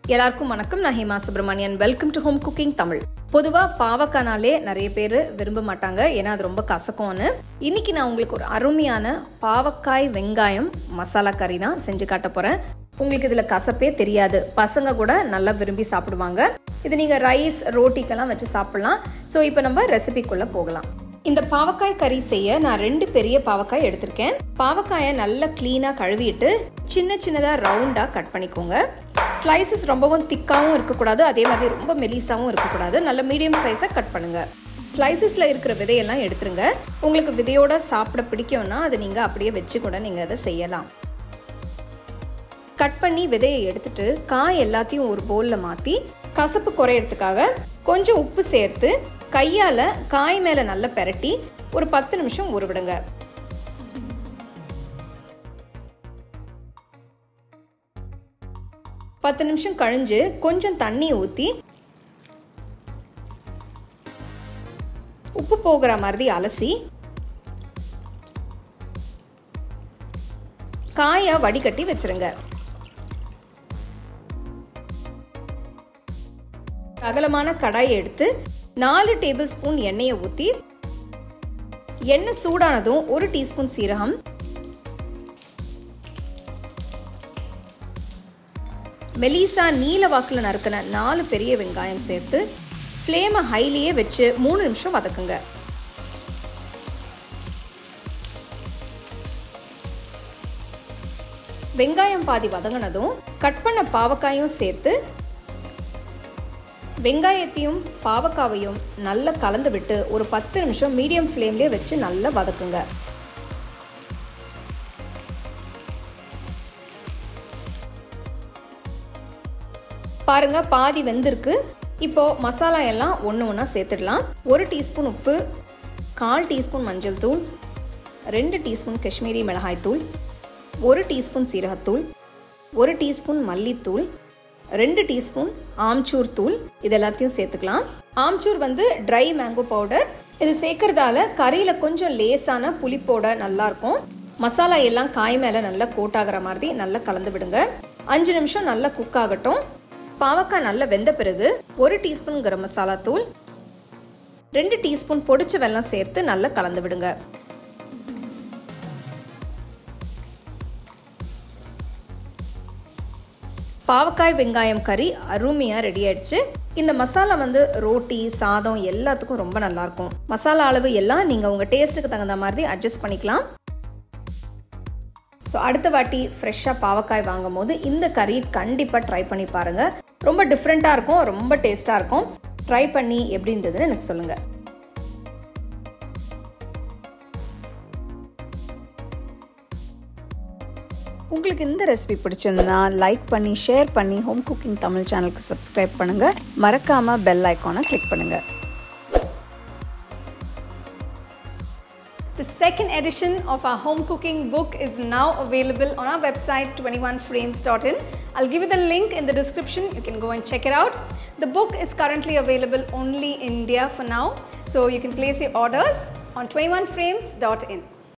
எல்லாருக்கும் வணக்கம் நான் Hema Subramanian welcome to home cooking Tamil பொதுவாக பாவக்கானாலே நிறைய பேர் விரும்ப மாட்டாங்க ஏன்னா அது ரொம்ப கசக்கும்னு இன்னைக்கு நான் உங்களுக்கு ஒரு அருமையான பாவக்காய் வெங்காயம் மசாலா கறி தான் செஞ்சு காட்ட போகிறேன் உங்களுக்கு இதில் கசப்பே தெரியாது பசங்க கூட நல்லா விரும்பி சாப்பிடுவாங்க இது நீங்கள் ரைஸ் ரோட்டிக்கெல்லாம் வச்சு சாப்பிடலாம் ஸோ இப்போ நம்ம ரெசிபிக்குள்ளே போகலாம் இந்த பாவக்காய் கறி செய்ய நான் ரெண்டு பெரிய பாவக்காய் எடுத்திருக்கேன் பாவக்காயை நல்லா க்ளீனாக கழுவிட்டு சின்ன சின்னதாக ரவுண்டாக கட் பண்ணிக்கோங்க ஸ்லைசஸ் ரொம்பவும் திக்காகவும் இருக்கக்கூடாது அதே மாதிரி ரொம்ப மெலிசாவும் இருக்கக்கூடாது நல்ல மீடியம் சைஸாக கட் பண்ணுங்கள் ஸ்லைசஸில் இருக்கிற விதையெல்லாம் எடுத்துருங்க உங்களுக்கு விதையோட சாப்பிட பிடிக்கும்னா அதை நீங்கள் அப்படியே வச்சு கூட நீங்கள் அதை செய்யலாம் கட் பண்ணி விதையை எடுத்துட்டு காய் எல்லாத்தையும் ஒரு பவுலில் மாற்றி கசப்பு குறையறதுக்காக கொஞ்சம் உப்பு சேர்த்து கையால் காய் மேலே நல்லா பெரட்டி ஒரு பத்து நிமிஷம் ஊற விடுங்க பத்து நிமிஷம் கழிஞ்சு கொஞ்சம் தண்ணி ஊற்றி உப்பு போகிற மாதிரி அலசி காயை வடிகட்டி வச்சிருங்க அகலமான கடாயை எடுத்து நாலு டேபிள் ஸ்பூன் எண்ணெயை ஊற்றி எண்ணெய் சூடானதும் ஒரு டீஸ்பூன் சீரகம் மெலிசா நீல வாக்கில் நறுக்கின நாலு பெரிய வெங்காயம் சேர்த்து ஃப்ளேமை ஹைலியே வச்சு மூணு நிமிஷம் வதக்குங்க வெங்காயம் பாதி வதங்கினதும் கட் பண்ண பாவக்காயும் சேர்த்து வெங்காயத்தையும் பாவக்காவையும் நல்லா கலந்து விட்டு ஒரு பத்து நிமிஷம் மீடியம் ஃப்ளேம்லேயே வச்சு நல்லா வதக்குங்க பாருங்க பாதி வெந்திருக்கு இப்போ மசாலா எல்லாம் ஒன்று ஒன்றா சேர்த்துடலாம் ஒரு டீஸ்பூன் உப்பு கால் டீஸ்பூன் மஞ்சள் தூள் ரெண்டு டீஸ்பூன் காஷ்மீரி மிளகாய் தூள் ஒரு டீஸ்பூன் சீரகத்தூள் ஒரு டீஸ்பூன் மல்லித்தூள் ரெண்டு டீஸ்பூன் ஆம்ச்சூர் தூள் இது எல்லாத்தையும் சேர்த்துக்கலாம் ஆம்ச்சூர் வந்து ட்ரை மேங்கோ பவுடர் இது சேர்க்கறதால கறியில் கொஞ்சம் லேசான புளிப்போட நல்லாயிருக்கும் மசாலா எல்லாம் காய் மேலே நல்லா கோட் ஆகிற மாதிரி நல்லா கலந்து விடுங்க அஞ்சு நிமிஷம் நல்லா குக் ஆகட்டும் பாவக்காய் நல்லா வெந்த பிறகு ஒரு டீஸ்பூன் கரம் மசாலா தூள் ரெண்டு டீஸ்பூன் பொடிச்ச வெல்லம் சேர்த்து நல்லா கலந்து விடுங்க பாவக்காய் வெங்காயம் கறி அருமையாக ரெடி ஆயிடுச்சு இந்த மசாலா வந்து ரோட்டி சாதம் எல்லாத்துக்கும் ரொம்ப நல்லாயிருக்கும் மசாலா அளவு எல்லாம் நீங்கள் உங்கள் டேஸ்ட்டுக்கு தகுந்த மாதிரி அட்ஜஸ்ட் பண்ணிக்கலாம் ஸோ அடுத்த வாட்டி ஃப்ரெஷ்ஷாக பாவக்காய் வாங்கும் போது இந்த கறி கண்டிப்பாக ட்ரை பண்ணி பாருங்கள் ரொம்ப டிஃப்ரெண்ட்டாக இருக்கும் ரொம்ப டேஸ்ட்டாக இருக்கும் ட்ரை பண்ணி எப்படி இருந்ததுன்னு எனக்கு சொல்லுங்கள் உங்களுக்கு இந்த ரெசிபி பிடிச்சிருந்தா லைக் பண்ணி ஷேர் பண்ணி ஹோம் குக்கிங் தமிழ் சேனலுக்கு சப்ஸ்கிரைப் பண்ணுங்கள் மறக்காமல் பெல் ஐக்கானை கிளிக் பண்ணுங்கள் The second edition of our home cooking book is now available on our website 21frames.in. I'll give you the link in the description. You can go and check it out. The book is currently available only in India for now, so you can place your orders on 21frames.in.